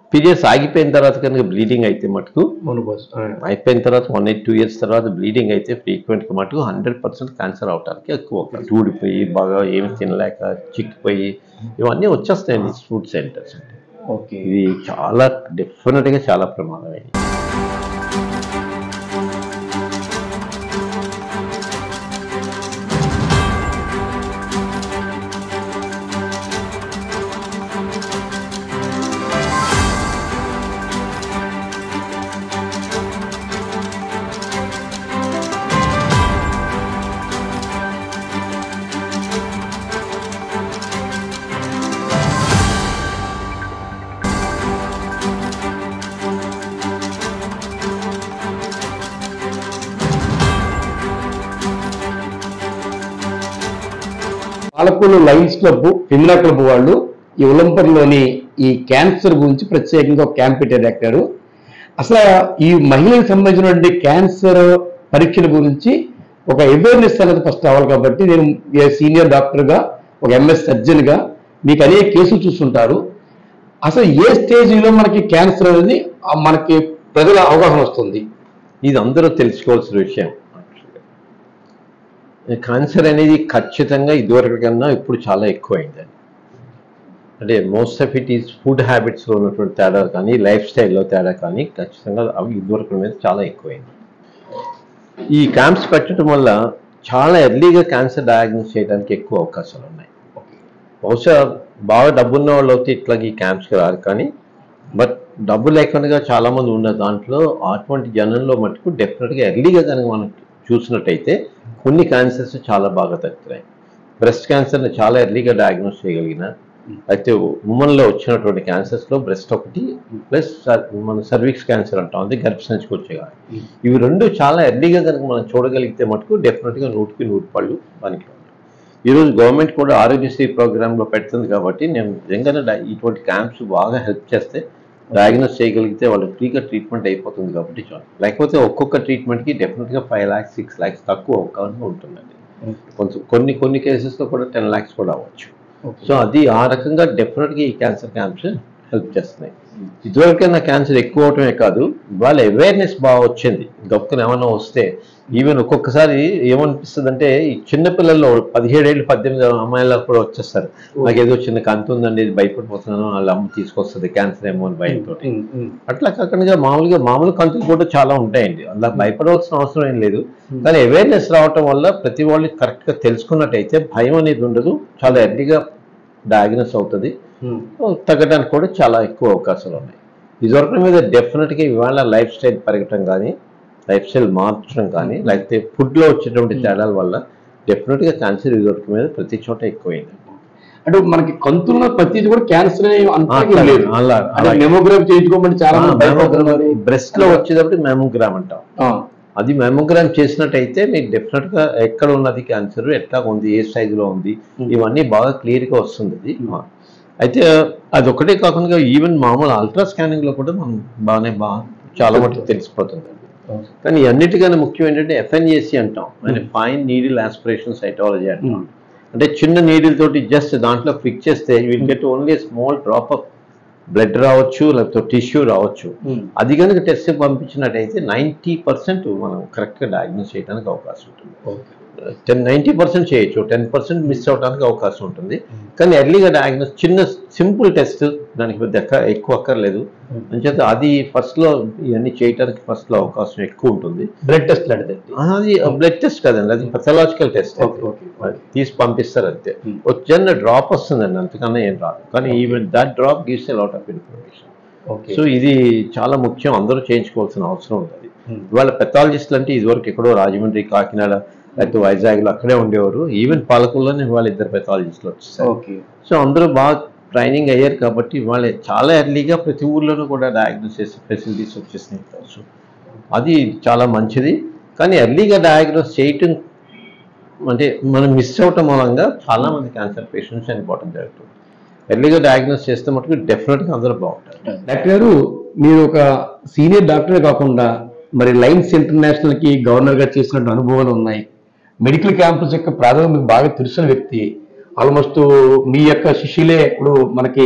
Periods ఆగిపోయిన తర్వాత కనుక బ్లీడింగ్ అయితే మటుకు మోనోపాజ్ అయిపోయిన తర్వాత వన్ ఎయిట్ టూ ఇయర్స్ తర్వాత బ్లీడింగ్ అయితే ఫ్రీక్వెంట్గా మటుకు హండ్రెడ్ పర్సెంట్ క్యాన్సర్ అవడానికి ఎక్కువ అవకాశం. ఊడిపోయి బాగా ఏమి తినలేక చిక్కిపోయి ఇవన్నీ వచ్చేస్తాయండి ఫుడ్ సెంటర్స్ అంటే ఓకే ఇది చాలా డెఫినెట్గా చాలా ప్రమాదమైనది Palakollu Lions Club Femina Club వాళ్ళు ఈ ఉలంపర్లోని ఈ క్యాన్సర్ గురించి ప్రత్యేకంగా ఒక క్యాంప్ పెట్టారు డాక్టర్ అసలు ఈ మహిళలకు సంబంధించినటువంటి క్యాన్సర్ పరీక్షల గురించి ఒక అవేర్నెస్ అనేది ఫస్ట్ అవ్వాలి కాబట్టి నేను ఏ సీనియర్ డాక్టర్గా ఒక ఎంఎస్ సర్జన్గా మీకు అనేక కేసులు చూస్తుంటారు అసలు ఏ స్టేజ్లో మనకి క్యాన్సర్ అనేది ఆ మనకి ప్రజల అవగాహన వస్తుంది ఇది అందరూ తెలుసుకోవాల్సిన విషయం క్యాన్సర్ అనేది ఖచ్చితంగా ఇదివరకు కన్నా ఇప్పుడు చాలా ఎక్కువైందండి అంటే most of it is food హ్యాబిట్స్లో ఉన్నటువంటి తేడా కానీ లైఫ్ స్టైల్లో తేడా కానీ ఖచ్చితంగా అవి ఇదివరకు మీద చాలా ఎక్కువైంది ఈ క్యాంప్స్ పెట్టడం వల్ల చాలా ఎర్లీగా క్యాన్సర్ డయాగ్నోస్ చేయడానికి ఎక్కువ అవకాశాలు ఉన్నాయి బహుశా బాగా డబ్బున్న వాళ్ళు అయితే ఇట్లా ఈ క్యాంప్స్కి రారు కానీ బట్ డబ్బు లేకుండా చాలా మంది ఉన్న దాంట్లో అటువంటి జనంలో మటుకు డెఫినెట్గా ఎర్లీగా కనుక మనం చూసినట్టయితే కొన్ని క్యాన్సర్స్ చాలా బాగా తగ్గుతున్నాయి బ్రెస్ట్ క్యాన్సర్ని చాలా ఎర్లీగా డయాగ్నోస్ చేయగలిగిన అయితే ఉమెన్లో వచ్చినటువంటి క్యాన్సర్స్లో బ్రెస్ట్ ఒకటి ప్లస్ మన సర్వీక్స్ క్యాన్సర్ అంటాం అది గర్భసంచికి వచ్చేగా ఇవి రెండు చాలా ఎర్లీగా కనుక మనం చూడగలిగితే మటుకు డెఫినెట్గా నూటికి నూటి పళ్ళు పనికి ఈరోజు గవర్నమెంట్ కూడా ఆరోగ్యశ్రీ ప్రోగ్రాంలో పెడుతుంది కాబట్టి నేను నిజంగానే డై- ఇటువంటి క్యాంప్స్ బాగా హెల్ప్ చేస్తే డయాగ్నోస్ చేయగలిగితే వాళ్ళకి ఫ్రీగా ట్రీట్మెంట్ అయిపోతుంది కాబట్టి చాలు లేకపోతే ఒక్కొక్క ట్రీట్మెంట్కి డెఫినెట్గా ఫైవ్ ల్యాక్స్ సిక్స్ ల్యాక్స్ తక్కువ అవకాశం ఉంటుందండి కొంచెం కొన్ని కొన్ని కేసెస్లో కూడా టెన్ ల్యాక్స్ కూడా అవ్వచ్చు సో అది ఆ రకంగా డెఫినెట్గా ఈ క్యాన్సర్ క్యాంప్స్ హెల్ప్ చేస్తున్నాయి ఇదివరకైనా క్యాన్సర్ ఎక్కువ అవటమే కాదు వాళ్ళ అవేర్నెస్ బాగా వచ్చింది గొప్పని ఏమన్నా వస్తే ఈవెన్ ఒక్కొక్కసారి ఏమనిపిస్తుంది అంటే ఈ చిన్న పిల్లల్లో పదిహేడేళ్ళు పద్దెనిమిది అమ్మాయిలకు కూడా వచ్చేస్తారు నాకు ఏదో చిన్న కంతు ఉందండి ఇది భయపడిపోతున్నాను వాళ్ళ అమ్మ తీసుకొస్తుంది క్యాన్సర్ ఏమో అని భయంతో అట్లా కాకుండా మామూలుగా మామూలు కంతులు కూడా చాలా ఉంటాయండి అలా భయపడవలసిన అవసరం ఏం లేదు కానీ అవేర్నెస్ రావటం వల్ల ప్రతి వాళ్ళు కరెక్ట్గా తెలుసుకున్నట్టయితే భయం అనేది ఉండదు చాలా ఎర్లీగా డయాగ్నోస్ అవుతుంది తగ్గడానికి కూడా చాలా ఎక్కువ అవకాశాలు ఉన్నాయి ఇదివరకు మీద డెఫినెట్గా ఇవాళ లైఫ్ స్టైల్ పెరగటం కానీ లైఫ్ స్టైల్ మార్చడం కానీ లేకపోతే ఫుడ్లో వచ్చేటువంటి తేడాల వల్ల డెఫినెట్గా క్యాన్సర్ ఇదివరకు మీద ప్రతి చోట ఎక్కువైంది అంటే మనకి కంతున్న ప్రతిది కూడా క్యాన్సర్ అంతా అట్లా లేదు అలా అంటే మెమోగ్రాఫ్ చేయించుకోమని చాలా మంది భయపడుతున్నారు బ్రెస్ట్ లో వచ్చేటప్పుడు మెమోగ్రామ్ అంటాం ఆ, అది మెమోగ్రామ్ చేసినట్టయితే మీకు డెఫినెట్ గా ఎక్కడ ఉన్నది క్యాన్సర్ ఎట్లా ఉంది ఏ సైజ్ లో ఉంది ఇవన్నీ బాగా క్లియర్ గా వస్తుంది అది అయితే అది ఒకటే కాకుండా ఈవెన్ మామూలు అల్ట్రా స్కానింగ్ లో కూడా మనం బాగానే బాగా చాలా మటుకు తెలిసిపోతుంది కానీ అన్నిటికన్నా ముఖ్యం ఏంటంటే ఎఫ్ఎన్ఏసి అంటాం అంటే ఫైన్ నీడిల్ ఆస్పిరేషన్ సైటాలజీ అంటాం అంటే చిన్న నీడిల్ తోటి జస్ట్ దాంట్లో ఫిక్స్ చేస్తే will get only small drop of blood రావచ్చు లేకపోతే టిష్యూ రావచ్చు ఉమ్. అది కనుక టెస్ట్ పంపించినట్టయితే నైంటీ పర్సెంట్ మనం కరెక్ట్గా డయాగ్నోస్ చేయడానికి అవకాశం ఉంటుంది ఓకే. టెన్ నైంటీ పర్సెంట్ చేయొచ్చు టెన్ పర్సెంట్ మిస్ అవడానికి అవకాశం ఉంటుంది కానీ ఎర్లీగా డయాగ్నోస్ చిన్న సింపుల్ టెస్ట్ దానికి పెద్ద ఎక్క- ఎక్కువ అక్కర్లేదు అంచేత అది ఫస్ట్లో ఇవన్నీ చేయడానికి ఫస్ట్లో అవకాశం ఎక్కువ ఉంటుంది బ్లడ్ టెస్ట్ లాంటిది అది బ్లడ్ టెస్ట్ కదండి అది pathological test okay, okay, okay. తీసి పంపిస్తారు అంతే Hmm. ఒక చిన్న డ్రాప్ వస్తుందండి అంతకన్నా ఏం రాదు కానీ even that drop gives a lot of information okay so ఇది చాలా ముఖ్యం అందరూ చేయించుకోవాల్సిన అవసరం ఉంది Hmm. ఇవాళ పెథాలజిస్టులు అంటే ఇదివరకు ఎక్కడో రాజమండ్రి కాకినాడ లేకపోతే వైజాగ్లో అక్కడే ఉండేవారు ఈవెన్ పాలకుల్లోనే ఇవాళ ఇద్దరు పెథాలజిస్టులు వచ్చేసారు ఓకే సో అందరూ బాగా ట్రైనింగ్ అయ్యారు కాబట్టి ఇవాళ చాలా ఎర్లీగా ప్రతి ఊర్లోనూ కూడా డయాగ్నోస్ చేసే ఫెసిలిటీస్ వచ్చేసినాయి సో అది చాలా మంచిది కానీ ఎర్లీగా డయాగ్నోస్ చేయటం అంటే మనం మిస్ అవటం మూలంగా చాలా మంది క్యాన్సర్ పేషెంట్స్ చనిపోవడం జరుగుతుంది ఎర్లీగా డయాగ్నోస్ చేస్తే మటుకు డెఫినెట్గా అందరూ బాగుంటారు డాక్టర్ గారు మీరు ఒక సీనియర్ డాక్టరే కాకుండా మరి లైన్స్ ఇంటర్నేషనల్ కి గవర్నర్ గా చేసినట్టు అనుభవాలు ఉన్నాయి మెడికల్ క్యాంపస్ యొక్క ప్రాధాన్యత మీకు బాగా తెలిసిన వ్యక్తి ఆల్మోస్ట్ మీ యొక్క శిష్యులే ఇప్పుడు మనకి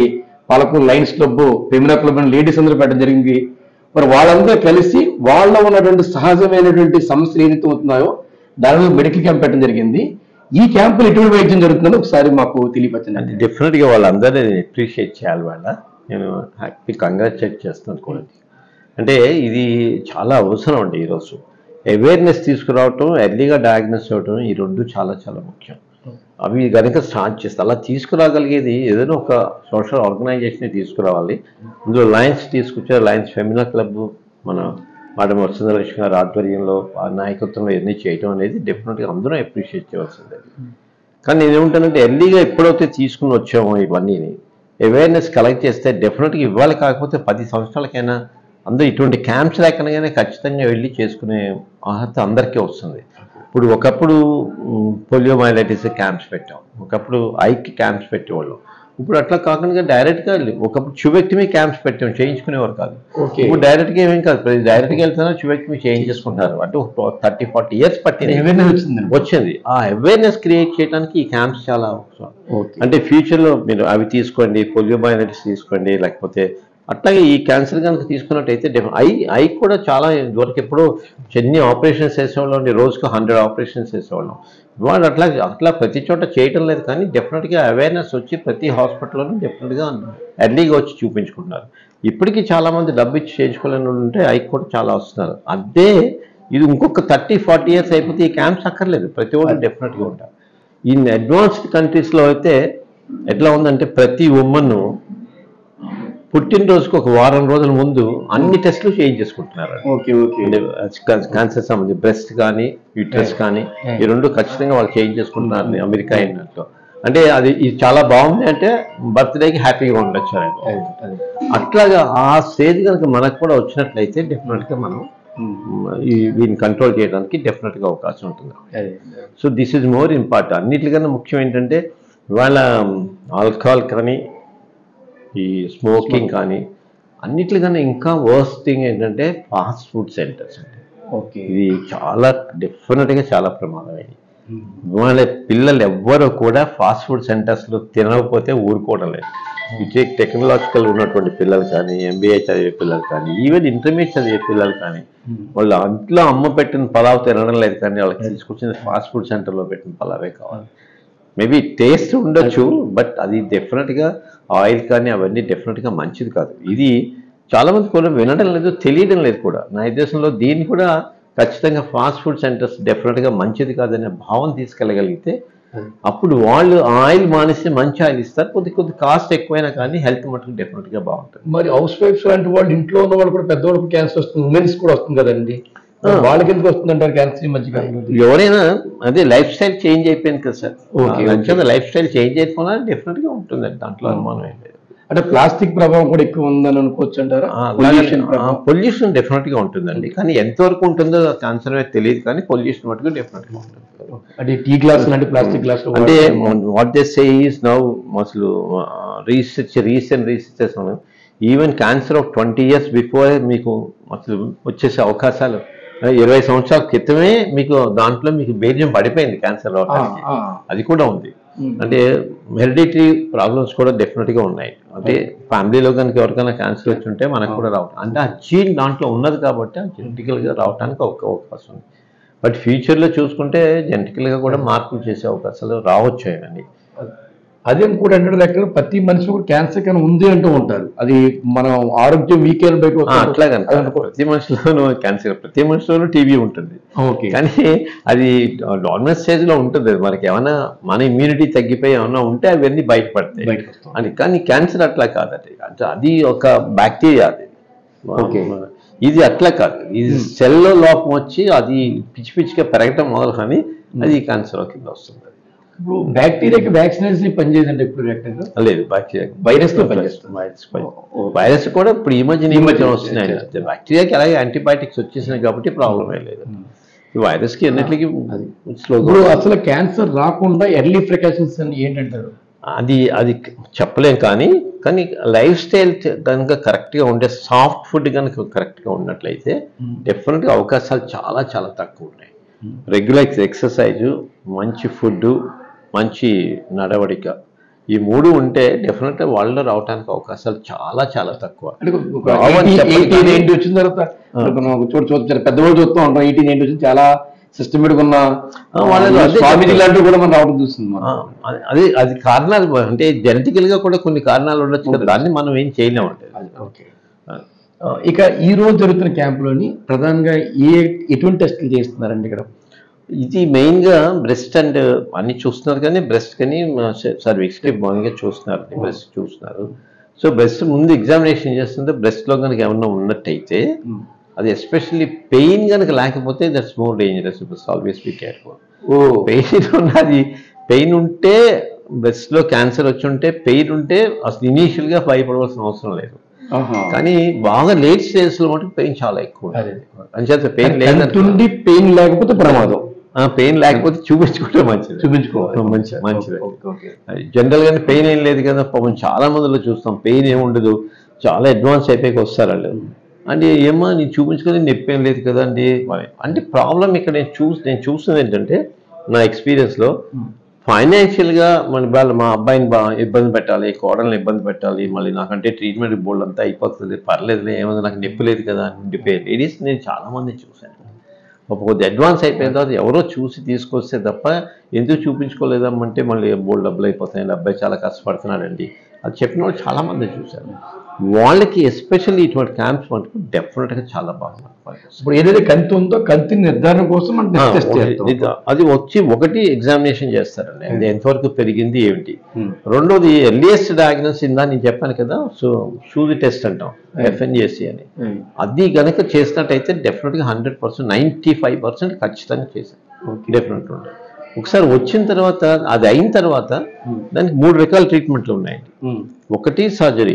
Palakuru Lions Club Femina Club అని లేడీస్ అందరూ పెట్టడం జరిగింది మరి వాళ్ళందరూ కలిసి వాళ్ళ ఉన్నటువంటి సహజమైనటువంటి సమస్యలు ఏదైతే అవుతున్నాయో దాని మీద మెడికల్ క్యాంప్ పెట్టడం జరిగింది ఈ క్యాంపులు ఎటువంటి వైద్యం జరుగుతుందో ఒకసారి మాకు తెలియపరచండి అంటే డెఫినెట్గా వాళ్ళందరినీ అప్రిషియేట్ చేయాలి వాళ్ళ నేను హ్యాపీ కంగ్రాచులేట్ చేస్తున్నాను కూడా అంటే ఇది చాలా అవసరం అండి ఈరోజు అవేర్నెస్ తీసుకురావటం ఎర్లీగా డయాగ్నోస్ అవ్వటం ఈ రెండు చాలా చాలా ముఖ్యం అవి కనుక స్టార్ట్ చేస్తే అలా తీసుకురాగలిగేది ఏదైనా ఒక సోషల్ ఆర్గనైజేషన్ తీసుకురావాలి అందులో లయన్స్ తీసుకొచ్చారు లయన్స్ ఫెమినా క్లబ్ మన మేడం వసుంధరలక్ష్మి గారి ఆధ్వర్యంలో ఆ నాయకత్వంలో ఇవన్నీ చేయడం అనేది డెఫినెట్గా అందరూ అప్రిషియేట్ చేయవలసిందే కానీ నేను ఏమంటానంటే ఎర్లీగా ఎప్పుడైతే తీసుకుని వచ్చామో ఇవన్నీ అవేర్నెస్ కలెక్ట్ చేస్తే డెఫినెట్గా ఇవ్వాలి కాకపోతే పది సంవత్సరాలకైనా అందరూ ఇటువంటి క్యాంప్స్ లేకనగానే ఖచ్చితంగా వెళ్ళి చేసుకునే అర్హత అందరికీ వస్తుంది ఇప్పుడు ఒకప్పుడు పోలియో మైలైటిస్ క్యాంప్స్ పెట్టాం ఒకప్పుడు ఐకి క్యాంప్స్ పెట్టేవాళ్ళం ఇప్పుడు అట్లా కాకుండా డైరెక్ట్గా ఒకప్పుడు చువెక్టమీ క్యాంప్స్ పెట్టాం చేయించుకునేవారు కాదు ఓకే ఇప్పుడు డైరెక్ట్గా ఏమేం కాదు డైరెక్ట్గా వెళ్తున్నా చువెక్టమీ చేయించేసుకుంటారు అంటే థర్టీ ఫార్టీ ఇయర్స్ పట్టింది అవేర్నెస్ వచ్చిందండి వచ్చింది ఆ అవేర్నెస్ క్రియేట్ చేయడానికి ఈ క్యాంప్స్ చాలా అవసరం ఓకే అంటే ఫ్యూచర్లో మీరు అవి తీసుకోండి పోలియో మైనటిస్ తీసుకోండి లేకపోతే అట్లాగే ఈ క్యాన్సర్ కనుక తీసుకున్నట్టయితే డెఫి- ఐ ఐ కూడా చాలా ఇదివరకు ఎప్పుడో ఎన్ని ఆపరేషన్స్ చేసేవాళ్ళం అండి రోజుకు హండ్రెడ్ ఆపరేషన్స్ చేసేవాళ్ళం ఇవాళ అట్లా అట్లా ప్రతి చోట చేయటం లేదు కానీ డెఫినెట్గా అవేర్నెస్ వచ్చి ప్రతి హాస్పిటల్లోనూ డెఫినెట్గా ఎర్లీగా వచ్చి చూపించుకుంటున్నారు ఇప్పటికీ చాలామంది డబ్బు ఇచ్చి చేయించుకోలేని వాళ్ళు ఉంటే ఐ కూడా చాలా వస్తున్నారు అదే ఇది ఇంకొక థర్టీ ఫార్టీ ఇయర్స్ అయిపోతే ఈ క్యాంప్స్ అక్కర్లేదు ప్రతి ఒక్కరు డెఫినెట్గా ఉంటారు ఈ అడ్వాన్స్డ్ కంట్రీస్లో అయితే ఎట్లా ఉందంటే ప్రతి ఉమ్మను పుట్టినరోజుకు ఒక వారం రోజుల ముందు అన్ని టెస్టులు చేయించేసుకుంటున్నారు ఓకే ఓకే క్యాన్సర్ సంబంధించి బ్రెస్ట్ కానీ యూట్రస్ కానీ ఈ రెండు ఖచ్చితంగా వాళ్ళు చేయించేసుకుంటున్నారు అమెరికా అయినట్లు అంటే అది ఇది చాలా బాగుంది అంటే బర్త్డేకి హ్యాపీగా ఉండొచ్చు ఆయన అదే, అదే. అట్లాగా ఆ స్టేజ్ కనుక మనకు కూడా వచ్చినట్లయితే డెఫినెట్గా మనం ఉమ్, ఈ వీటిని కంట్రోల్ చేయడానికి డెఫినెట్గా అవకాశం ఉంటుంది అదే. So this is more important అన్నిటికన్నా ముఖ్యం ఏంటంటే ఇవాళ ఆల్కహాల్ కానీ ఈ స్మోకింగ్ కానీ అన్నిటికన్నా ఇంకా వర్స్ట్ థింగ్ ఏంటంటే ఫాస్ట్ ఫుడ్ సెంటర్స్ అండి ఓకే ఇది చాలా డెఫినెట్గా చాలా ప్రమాదమైనది ఉమ్, ఇవాళ పిల్లలు ఎవ్వరూ కూడా ఫాస్ట్ ఫుడ్ సెంటర్స్లో తినకపోతే ఊరుకోవడం లేదు ఇటే టెక్నాలజికల్ ఉన్నటువంటి పిల్లలు కానీ ఎంబీఏ చదివే పిల్లలు కానీ ఈవెన్ ఇంటర్మీడియట్ చదివే పిల్లలు కానీ ఉమ్, వాళ్ళు ఇంట్లో అమ్మ పెట్టిన పలావ్ తినడం లేదు కానీ వాళ్ళకి తీసుకొచ్చిన ఫాస్ట్ ఫుడ్ సెంటర్లో పెట్టిన పలావే కావాలి మేబీ టేస్ట్ ఉండొచ్చు బట్ అది డెఫినెట్గా ఆయిల్ కానీ అవన్నీ డెఫినెట్గా మంచిది కాదు ఇది చాలా మంది కూడా వినడం లేదు తెలియడం లేదు కూడా నా ఉద్దేశంలో దీన్ని కూడా ఖచ్చితంగా ఫాస్ట్ ఫుడ్ సెంటర్స్ డెఫినెట్గా మంచిది కాదనే భావం తీసుకెళ్ళగలిగితే అదే. అప్పుడు వాళ్ళు ఆయిల్ మానేసి మంచి ఆయిల్ ఇస్తారు కొద్ది కొద్ది కాస్ట్ ఎక్కువైనా కానీ హెల్త్ మటుకు డెఫినెట్గా బాగుంటుంది మరి హౌస్ వైఫ్స్ లాంటి వాళ్ళు ఇంట్లో ఉన్న వాళ్ళు కూడా పెద్దవాళ్ళకి క్యాన్సర్ వస్తుంది ఉమెన్స్ కూడా వస్తుంది కదండి ఆ. వాళ్ళకి ఎందుకు వస్తుంది అంటారు క్యాన్సర్ ఈ మధ్య కాలంలో? ఎవరైనా అదే లైఫ్ స్టైల్ చేంజ్ అయిపోయింది కదా సార్ Okay, నచ్చదు లైఫ్ స్టైల్ చేంజ్ అయిపోయినా డెఫినెట్గా ఉంటుందండి దాంట్లో అనుమానం ఏం లేదు అంటే ప్లాస్టిక్ ప్రభావం కూడా ఎక్కువ ఉందని అనుకోవచ్చు అంటారా Pollution ప్రభావం. పొల్యూషన్ డెఫినెట్గా ఉంటుందండి కానీ ఎంతవరకు ఉంటుందో ఆన్సర్ తెలియదు కానీ పొల్యూషన్ మటుకు డెఫినెట్గా ఉంటుంది అంటే టీ గ్లాస్ లాంటి ప్లాస్టిక్ గ్లాస్ అంటే what they say is now అసలు research recent researches even cancer of twenty years before మీకు అసలు వచ్చేసే అవకాశాలు ఆ, ఇరవై సంవత్సరాల క్రితమే మీకు దాంట్లో మీకు బీర్యం పడిపోయింది క్యాన్సర్ రావడానికి అది కూడా ఉంది అంటే హెరిడిటరీ ప్రాబ్లమ్స్ కూడా డెఫినెట్గా ఉన్నాయి అంటే ఫ్యామిలీలో కనుక ఎవరికైనా క్యాన్సర్ వచ్చి ఉంటే మనకు కూడా రావటం అంటే ఆ జీన్ దాంట్లో ఉన్నది కాబట్టి ఆ జెనెటికల్గా రావడానికి ఒక అవకాశం ఉంది బట్ ఫ్యూచర్లో చూసుకుంటే జెనెటికల్గా కూడా మార్పులు చేసే అవకాశాలు రావచ్చు అండి అదే కూడా అంటే లెక్క ప్రతి మనిషి కూడా క్యాన్సర్ కానీ ఉంది అంటూ ఉంటారు అది మనం ఆరోగ్యం వీక్ అయిన బయట అట్లా కనుక ప్రతి మనిషిలోనూ క్యాన్సర్ ప్రతి మనిషిలోనూ టీబీ ఉంటుంది ఓకే కానీ అది నార్మల్ స్టేజ్లో ఉంటుంది అది మనకి ఏమైనా మన ఇమ్యూనిటీ తగ్గిపోయి ఏమైనా ఉంటే అవన్నీ బయటపడతాయి బయటకు వస్తాం. అది కానీ క్యాన్సర్ అట్లా కాదండి అంటే అది ఒక బ్యాక్టీరియా అది Okay. ఇది అట్లా కాదు ఇది సెల్లో లోపం వచ్చి అది పిచ్చి పిచ్చిగా పెరగటం మొదలు కానీ అది క్యాన్సర్ కింద వస్తుంది ఇప్పుడు బ్యాక్టీరియాకి వ్యాక్సినేషన్ పనిచేయదండి ఇప్పుడు రెక్టర్గా లేదు బ్యాక్టీరియా వైరస్ తో పనిచేస్తుంది వైరస్ వైరస్ కూడా ఇప్పుడు ఈ మధ్య ఈ మధ్య వస్తున్నాయి బ్యాక్టీరియాకి అలాగే యాంటీబయాటిక్స్ వచ్చేసినాయి కాబట్టి ప్రాబ్లం ఏం లేదు ఈ వైరస్కి అన్నిటికీ స్లోగా ఇప్పుడు అసలు క్యాన్సర్ రాకుండా ఎర్లీ ప్రికాషన్స్ అని ఏంటంటారు అది అది చెప్పలేం కానీ కానీ లైఫ్ స్టైల్ కనుక కరెక్ట్గా ఉండే సాఫ్ట్ ఫుడ్ కనుక కరెక్ట్గా ఉన్నట్లయితే డెఫినెట్గా అవకాశాలు చాలా చాలా తక్కువ ఉన్నాయి రెగ్యులర్ ఎక్సర్సైజు మంచి ఫుడ్ మంచి నడవడిక ఈ మూడు ఉంటే డెఫినెట్గా వాళ్ళలో రావడానికి అవకాశాలు చాలా చాలా తక్కువ అంటే ఒక రావని చెప్పను ఎయిటీన్ కానీ- ఏంటి వచ్చిన తర్వాత ఇప్పుడు మనం ఒక చోటు చూస్తారు పెద్దవాళ్ళు చూస్తూ ఉంటాం ఎయిటీన్ ఏంటి వచ్చింది చాలా సిస్టమేటిక్ ఉన్న ఆ, వాళ్ళలో అదే స్వామిజీ చెప్తారు. లాంటివి కూడా మనం రావడం చూస్తుంది ఆ, మనం అది- అది అది కారణాలు అంటే జెనెటికల్ గా కూడా కొన్ని కారణాలు ఉండొచ్చు కదా దాన్ని మనం ఏం చేయలేము అంటే ఓకే ఇక ఈ రోజు జరుగుతున్న క్యాంపులోని ప్రధానంగా ఏ ఎటువంటి టెస్టులు చేస్తున్నారండి ఇక్కడ ఇది మెయిన్ గా బ్రెస్ట్ అండ్ అన్ని చూస్తున్నారు కానీ బ్రెస్ట్ కానీ సర్వీక్స్ కి బాగా చూస్తున్నారు బ్రెస్ట్ చూస్తున్నారు సో బ్రెస్ట్ ముందు ఎగ్జామినేషన్ చేస్తుంటే బ్రెస్ట్ లో కనుక ఏమన్నా ఉన్నట్టయితే అది ఎస్పెషల్లీ పెయిన్ కనుక లేకపోతే that's more dangerous always be careful ఓ పెయిన్ ఉన్నది పెయిన్ ఉంటే బ్రెస్ట్ లో క్యాన్సర్ వచ్చి ఉంటే పెయిన్ ఉంటే అసలు ఇనీషియల్ గా భయపడవలసిన అవసరం లేదు కానీ బాగా లేట్ స్టేజ్ లో మటుకు పెయిన్ చాలా ఎక్కువ అదే. అంచేత పెయిన్ లేదంటే కంటుండి పెయిన్ లేకపోతే ప్రమాదం పెయిన్ లేకపోతే చూపించుకుంటే మంచిది చూపించుకోవాలి మంచి మంచిది ఓకే, ఓకే. జనరల్ గానే పెయిన్ ఏం లేదు కదా పాపం చాలా మందిలో చూస్తాం పెయిన్ ఏం ఉండదు చాలా అడ్వాన్స్ అయిపోయి వస్తారు వాళ్ళు అంటే ఏమో నేను చూపించుకొని నొప్పి ఏం లేదు కదా అండి మరి అంటే ప్రాబ్లం ఇక్కడ నేను చూసి నేను చూస్తుంది ఏంటంటే నా experience లో ఫైనాన్షియల్ గా మన వాళ్ళు మా అబ్బాయిని బా ఇబ్బంది పెట్టాలి కోడల్ని ఇబ్బంది పెట్టాలి మళ్ళీ నాకంటే ట్రీట్మెంట్ బోల్డ్ అంతా అయిపోతుంది పర్లేదులే ఏమన్నా నాకు నొప్పి లేదు కదా అని ఉండిపోయే లేడీస్ నేను చాలా మంది చూశాను ఒక కొద్ది అడ్వాన్స్ అయిపోయిన తర్వాత ఎవరో చూసి తీసుకొస్తే తప్ప ఎందుకు చూపించుకోలేదమ్మంటే మళ్ళీ బోల్డ్ డబ్బులు అయిపోతాయండి అబ్బాయి చాలా కష్టపడుతున్నాడండి అది చెప్పిన వాళ్ళు చాలా మంది చూశారు వాళ్ళకి ఎస్పెషల్లీ ఇటువంటి క్యాంప్స్ మటుకు డెఫినెట్గా చాలా బాగా పనిచేస్తుంది. ఇప్పుడు ఏదైతే కంతి ఉందో కంతి నిర్ధారణ కోసం మనం ఆ, టెస్ట్ ఒకటి- చేస్తాం ఇది- అది వచ్చి ఒకటి ఎగ్జామినేషన్ చేస్తారండి అది ఎంతవరకు పెరిగింది ఏమిటి Hmm. రెండోది ఎర్లియస్ట్ డయాగ్నోస్ ఇందా నేను చెప్పాను కదా సో షూది టెస్ట్ అంటాం ఎఫ్ఎన్జిఎస్సి అని అది గనక చేసినట్టయితే డెఫినెట్గా hundred percent ninety five percent ఖచ్చితంగా చేశాను డెఫినెట్ ఉండే ఒకసారి వచ్చిన తర్వాత అది అయిన తర్వాత దానికి మూడు రకాల ట్రీట్మెంట్లు ఉన్నాయండి ఒకటి సర్జరీ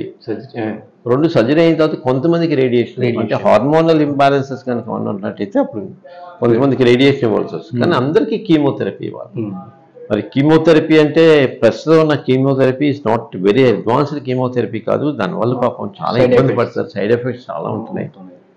రెండు సర్జరీ అయిన తర్వాత కొంతమందికి రేడియేషన్ అంటే హార్మోనల్ ఇంబ్యాలెన్సెస్ కనుక ఏమన్నా ఉన్నట్టయితే అప్పుడు కొంతమందికి రేడియేషన్ ఇవ్వాల్సి వస్తుంది కానీ అందరికీ కీమోథెరపీ ఇవ్వాలి మరి కీమోథెరపీ అంటే ప్రస్తుతం ఉన్న chemotherapy is not very advanced chemotherapy కాదు దానివల్ల పాపం చాలా Side ఇబ్బంది effects. పడతారు సైడ్ ఎఫెక్ట్స్ చాలా ఉంటున్నాయి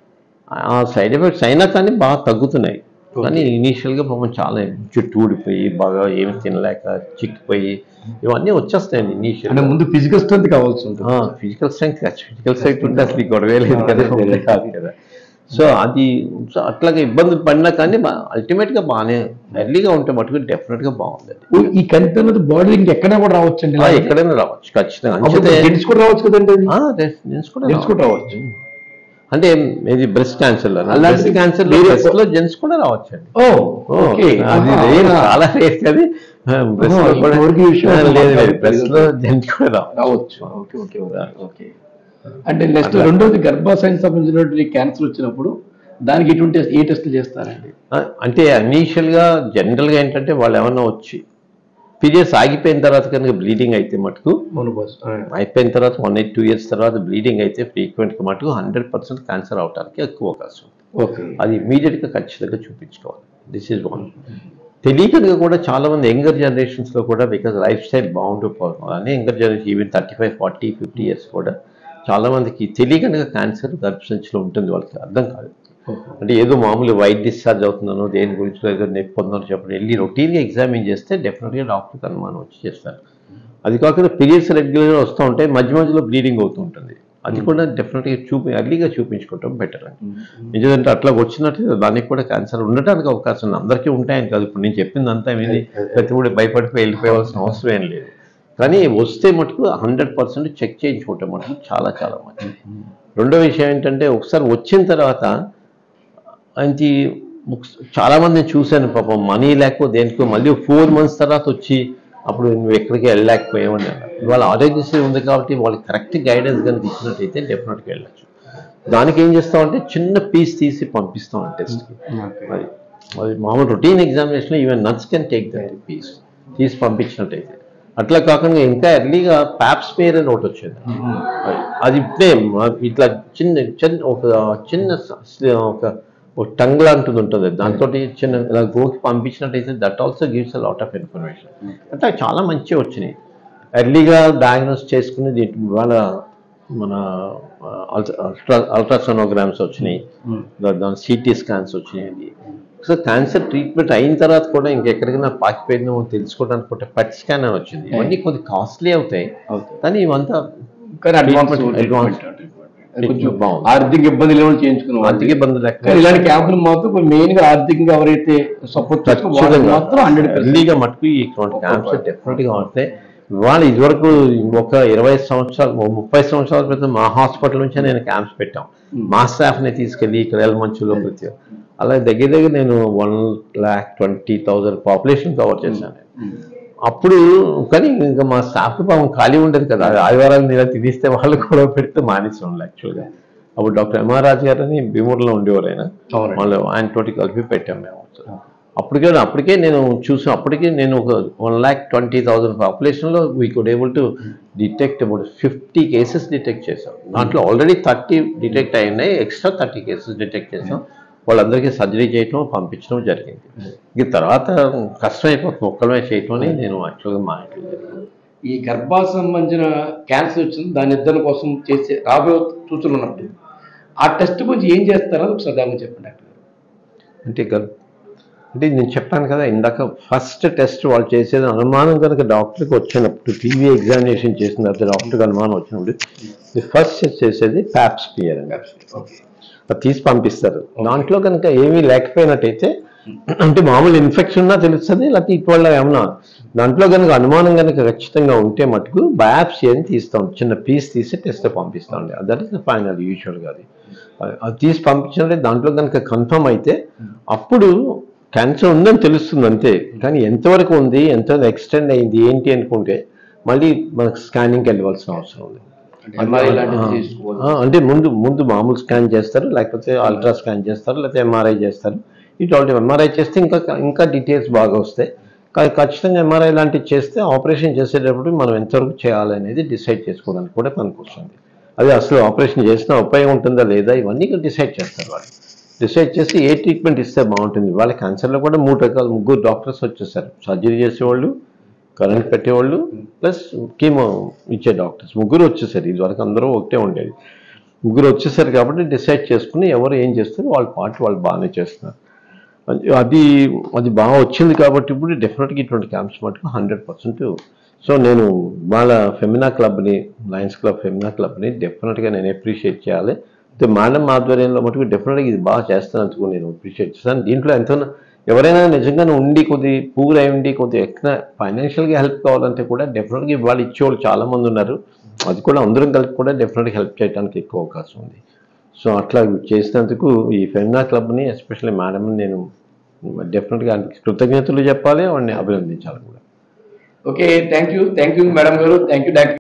ఆ సైడ్ ఎఫెక్ట్స్ అయినా కానీ బాగా తగ్గుతున్నాయి కానీ ఇనీషియల్గా పాపం చాలా చుట్టూ ఊడిపోయి బాగా ఏమి తినలేక చిక్కిపోయి ఇవన్నీ వచ్చేస్తాయండి ఇనీషియల్ అంటే ముందు ఫిజికల్ స్ట్రెంత్ కావాల్సి ఉంటుంది ఫిజికల్ స్ట్రెంగ్త్ ఫిజికల్ స్ట్రెంగ్త్ ఉంటే అసలు ఈ గొడవే లేదు కదా అదే, అదే. కాదు కదా సో అది సో అట్లాగే ఇబ్బంది పడినా కానీ అల్టిమేట్ గా బాగానే ఎర్లీగా ఉంటే మటుకు డెఫినెట్ గా బాగుంది ఓ, ఈ కంతి అన్నది బాడీ ఇంకెక్కడా కూడా రావచ్చు అండి ఆ, ఎక్కడైనా రావచ్చు ఖచ్చితంగా అంచితే జెంట్స్ కూడా రావచ్చు కదండి అది? ఆ, రే- జెంట్స్ కూడా జెంట్స్ కూడా రావచ్చు అంటే ఇది బ్రెస్ట్ క్యాన్సర్ లో అలాంటి బ్రెస్ట్ క్యాన్సర్ లో వేరే- బ్రెస్ట్ లో జెంట్స్ కూడా రావచ్చు అండి ఓ ఓకే అది ఆహా, రేర్, అవునా? చాలా రేర్ కానీ బ్రెస్ట్ లో ఆహా, కూడా ఇంతవరకు ఈ విషయం ఆ, లేదు లేదు మాకు బ్రెస్ట్ లో జెంట్స్ కూడా రావచ్చు రావచ్చు ఓకే ఓకే ఓకే ఓకే అంటే నెక్స్ట్ రెండోది గర్భాశయానికి సంబంధించినటువంటి క్యాన్సర్ వచ్చినప్పుడు దానికి ఎటువంటి టెస్ట్- ఏ టెస్ట్లు చేస్తారండి ఆ, అంటే ఇనీషియల్ గా జనరల్ గా ఏంటంటే వాళ్ళు ఏమన్నా వచ్చి పీరియడ్స్ ఆగిపోయిన తర్వాత కనుక బ్లీడింగ్ అయితే మటుకు మోనోపాస్ అయిపోయిన తర్వాత వన్ ఎయిట్ టూ ఇయర్స్ తర్వాత బ్లీడింగ్ అయితే ఫ్రీక్వెంట్ గా మటుకు హండ్రెడ్ పర్సెంట్ క్యాన్సర్ అవడానికి ఎక్కువ అవకాశం ఉంది. ఓకే అది ఇమీడియట్ గా ఖచ్చితంగా చూపించుకోవాలి దిస్ ఈజ్ వన్ తెలియకగా కూడా చాలా మంది యంగర్ జనరేషన్స్ లో కూడా బికాజ్ లైఫ్ స్టైల్ బాగుండిపోవాలి younger generation even thirty five forty fifty years కూడా చాలా మందికి తెలియకగా క్యాన్సర్ గర్భసంచిలో ఉంటుంది వాళ్ళకి అర్థం కాదు అంటే ఏదో మామూలు వైట్ డిశ్చార్జ్ అవుతున్నానో దేని గురించి ఏదో నొప్పి పొందానో చెప్పడం వెళ్ళి రొటీన్గా ఎగ్జామిన్ చేస్తే డెఫినెట్గా డాక్టర్కి అనుమానం వచ్చి చేస్తారు అది కాకుండా పీరియడ్స్ రెగ్యులర్గా వస్తూ ఉంటాయి మధ్య మధ్యలో బ్లీడింగ్ అవుతూ ఉంటుంది అది కూడా డెఫినెట్గా చూపి ఎర్లీగా చూపించుకోవటం బెటర్ అండి ఎందుకంటే అట్లా వచ్చినట్టు దానికి కూడా క్యాన్సర్ ఉండటానికి అవకాశం ఉంది అందరికీ ఉంటాయని కాదు ఇప్పుడు నేను చెప్పిందంతా విని ప్రతి కూడా భయపడిపోయి వెళ్ళిపోవాల్సిన అవసరం ఏం లేదు కానీ వస్తే మటుకు హండ్రెడ్ పర్సెంట్ చెక్ చేయించుకుంటే మటుకు చాలా చాలా మంచిది రెండో విషయం ఏంటంటే ఒకసారి వచ్చిన తర్వాత అది చాలా మందిని చూశాను పాపం మనీ లేకపోతే దేనికో మళ్ళీ ఫోర్ మంత్స్ తర్వాత వచ్చి అప్పుడు నువ్వు ఎక్కడికి వెళ్ళలేకపోయావని అన్నారు ఇవాళ ఆరోగ్యశ్రీ ఉంది కాబట్టి వాళ్ళకి కరెక్ట్ గైడెన్స్ కనుక ఇచ్చినట్టయితే డెఫినెట్గా వెళ్ళచ్చు దానికి ఏం చేస్తామంటే చిన్న పీస్ తీసి పంపిస్తాం టెస్ట్కి అది అది మామూలు రొటీన్ ఎగ్జామినేషన్లో even nurse can take that piece తీసి పంపించినట్టయితే అట్లా కాకుండా ఇంకా ఎర్లీగా ప్యాప్స్ పేర్ అని ఒకటి వచ్చింది అది- అది ఇప్పుడే మా- ఇట్లా చిన్న చిన్న ఒక చిన్న స- ఒక ఒక టంగ్ లాంటిది ఉంటుంది దాంతో చిన్న ఇలా గోకి పంపించినట్టయితే that also gives a lot of information అంటే చాలా మంచిగా వచ్చినాయి ఎర్లీగా డయాగ్నోస్ చేసుకుని దీంట్లో ఇవాళ మన అల్ట్రా అల్ట్రాసోనోగ్రామ్స్ వచ్చినాయి దా- దాని సిటీ స్కాన్స్ వచ్చినాయండి సో క్యాన్సర్ ట్రీట్మెంట్ అయిన తర్వాత కూడా ఇంకెక్కడికైనా పాకిపోయిందో తెలుసుకోవడానికి కూడా పట్ స్కాన్ అని వచ్చింది ఇవన్నీ కొద్ది కాస్ట్లీ అవుతాయి కానీ ఇవంతా కానీ అడ్వాన్స్ Advance. కొంచెం బాగుంది. ఆర్థిక ఇబ్బంది లేని వాళ్ళు చేయించుకున్న ఆర్థిక ఇబ్బందులు లెక్క కానీ ఇలాంటి క్యాంపులు మాత్రం మెయిన్ గా ఆర్థికంగా ఎవరైతే సపోర్ట్ చేస్తారో వాళ్ళకి మాత్రం హండ్రెడ్ ఎర్లీగా మటుకు ఇటువంటి క్యాంప్స్ డెఫినెట్ గా ఉంటాయి ఇవాళ ఇదివరకు ఒక ఇరవై సంవత్సరాలు ఓ ముప్పై సంవత్సరాల క్రితం మా హాస్పిటల్ నుంచే నేను క్యాంప్స్ పెట్టాం మా స్టాఫ్ ని తీసుకెళ్లి ఇక్కడ ఎల్మంచులో ప్రతి అలా దగ్గర దగ్గర నేను one lakh twenty thousand population cover చేశాను అప్పుడు కానీ ఇంకా మా స్టాఫ్ పాపం ఖాళీ ఉండదు కదా ఆదివారాలు నేను తినిస్తే వాళ్ళు కూడా పెడితే మానేసాం యాక్చువల్గా అప్పుడు డాక్టర్ ఎంఆర్ రాజు గారు అని భీమూరులో ఉండేవారు ఆయన అవునండి. వాళ్ళు ఆయన తోటి కలిపి పెట్టాం మేము అప్పటికే అప్పటికే నేను చూసాను అప్పటికే నేను ఒక వన్ ల్యాక్ ట్వంటీ థౌసండ్ పాపులేషన్లో we could able to detect about fifty cases detect చేసాం దాంట్లో ఆల్రెడీ థర్టీ డిటెక్ట్ అయినాయి ఎక్స్ట్రా థర్టీ కేసెస్ డిటెక్ట్ చేసాం వాళ్ళందరికీ సర్జరీ చేయటం పంపించడం జరిగింది ఇక తర్వాత కష్టమైపోతుంది ఒక్కడమే చేయటం అని నేను యాక్చువల్గా మా ఇంట్లో జరిగింది. ఈ గర్భాశయ సంబంధించిన క్యాన్సర్ వచ్చింది దాని ఇద్దరి కోసం చేసే రాబోయే సూచనలు ఉన్నట్టు ఆ టెస్ట్ గురించి ఏం చేస్తారో ఒకసారి దాని గురించి చెప్పండి డాక్టర్ గారు. అంటే గర్- అంటే నేను చెప్పాను కదా ఇందాక ఫస్ట్ టెస్ట్ వాళ్ళు చేసేది అనుమానం కనుక డాక్టర్కి వచ్చినప్పుడు టీవీ ఎగ్జామినేషన్ చేసిన తర్వాత డాక్టర్కి అనుమానం వచ్చినప్పుడు ఫస్ట్ చేసేది ప్యాప్స్ పియర్ అని ఓకే అది తీసి పంపిస్తారు దాంట్లో కనుక ఏమీ లేకపోయినట్టయితే అంటే మామూలు ఇన్ఫెక్షన్ ఉన్నా తెలుస్తుంది లేకపోతే ఇటీవల ఏమన్నా దాంట్లో కనుక అనుమానం కనుక ఖచ్చితంగా ఉంటే మటుకు బయాప్సీ అని తీస్తాం చిన్న పీస్ తీసి టెస్ట్ పంపిస్తాం దట్ ఇస్ ఫైనల్ యూజువల్గా అది అది తీసి పంపించినట్టే దాంట్లో కనుక కన్ఫర్మ్ అయితే అప్పుడు క్యాన్సర్ ఉందని తెలుస్తుంది అంతే కానీ ఎంతవరకు ఉంది ఎంత ఎక్స్టెండ్ అయింది ఏంటి అనుకుంటే మళ్ళీ మనకు స్కానింగ్కి వెళ్ళవలసిన అవసరం ఉంది అంటే MRI లాంటిది తీసుకోవాలి ఆ, అంటే ముందు ముందు మామూలు స్కాన్ చేస్తారు లేకపోతే అల్ట్రా స్కాన్ చేస్తారు లేకపోతే ఎంఆర్ఐ చేస్తారు ఇటువంటి ఎంఆర్ఐ చేస్తే ఇంకా ఇంకా డీటెయిల్స్ బాగా వస్తాయి కానీ ఖచ్చితంగా ఎంఆర్ఐ లాంటివి చేస్తే ఆపరేషన్ చేసేటప్పుడు మనం ఎంతవరకు చేయాలనేది డిసైడ్ చేసుకోవడానికి కూడా పనికొస్తుంది అది అసలు ఆపరేషన్ చేసినా ఉపయోగం ఉంటుందా లేదా ఇవన్నీ డిసైడ్ చేస్తారు వాళ్ళు డిసైడ్ చేసి ఏ ట్రీట్మెంట్ ఇస్తే బాగుంటుంది వాళ్ళ క్యాన్సర్లో కూడా మూడు రకాల ముగ్గురు డాక్టర్స్ వచ్చేసారు సర్జరీ చేసేవాళ్ళు కరెంట్ పెట్టేవాళ్ళు ప్లస్ కీమో ఇచ్చే డాక్టర్స్ ముగ్గురు వచ్చేసారు ఇదివరకు అందరూ ఒకటే ఉండేది ముగ్గురు వచ్చేసారు కాబట్టి డిసైడ్ చేసుకుని ఎవరు ఏం చేస్తారో వాళ్ళ పార్ట్ వాళ్ళు బాగానే చేస్తున్నారు అది- అది అది బాగా వచ్చింది కాబట్టి ఇప్పుడు డెఫినెట్గా ఇటువంటి క్యాంప్స్ మటుకు హండ్రెడ్ పర్సెంట్ సో నేను వాళ్ళ ఫెమినా క్లబ్ని లయన్స్ క్లబ్ ఫెమినా క్లబ్ని డెఫినెట్గా నేను అప్రిషియేట్ చేయాలి అయితే మేడం ఆధ్వర్యంలో మటుకు డెఫినెట్గా ఇది బాగా చేస్తున్నందుకు నేను అప్రిషియేట్ చేస్తాను దీంట్లో ఎంతో ఎవరైనా నిజంగానే ఉండి కొద్ది పూర్ అయి ఉండి కొద్ది ఎక్కడ ఫైనాన్షియల్గా హెల్ప్ కావాలంటే కూడా డెఫినెట్గా వాళ్ళు ఇచ్చేవాళ్ళు చాలా మంది ఉన్నారు అది కూడా అందరం కలిపి కూడా డెఫినెట్గా హెల్ప్ చేయడానికి ఎక్కువ అవకాశం ఉంది సో అట్లా చేసినందుకు ఈ ఫెమినా క్లబ్ని ఎస్పెషల్లీ మేడంని నేను డెఫినెట్గా కృతజ్ఞతలు చెప్పాలి వాడిని అభినందించాలి కూడా okay thank you thank you madam గారు థ్యాంక్ యూ డాక్టర్